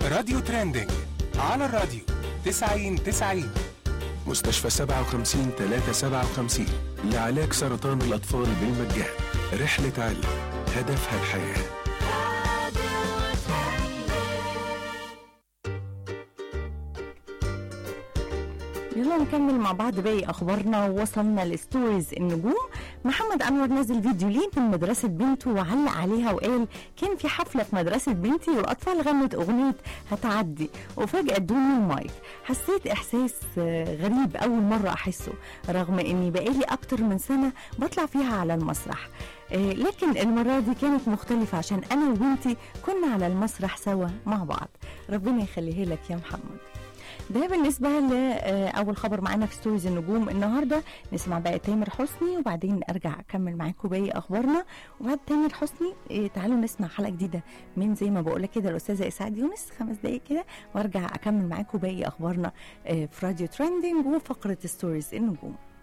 راديو ترندنج على الراديو 90 90 مستشفى 57 357 لعلاج سرطان الأطفال بالمجان رحلة علم هدفها الحياه يلا نكمل مع بعض باقي اخبارنا ووصلنا لستوريز النجوم محمد انور نزل فيديو ليه من مدرسه بنته وعلق عليها وقال كان في حفله في مدرسه بنتي والاطفال غنت اغنيه هتعدي وفجاه ادوني المايك حسيت احساس آه، غريب اول مره احسه رغم اني بقالي اكتر من سنه بطلع فيها على المسرح آه، لكن المرة دي كانت مختلفة عشان أنا وبنتي كنا على المسرح سوا مع بعض ربنا يخليه لك يا محمد ده بالنسبة لأول خبر معانا في ستوريز النجوم النهاردة نسمع بقى تامر حسني وبعدين أرجع أكمل معاكم باقي أخبارنا وبعد تامر حسني إيه، تعالوا نسمع حلقة جديدة من زي ما بقول لك كده الأستاذة إسعاد يونس خمس دقايق كده وأرجع أكمل معاكم باقي أخبارنا آه، في راديو ترندنج وفقرة ستوريز النجوم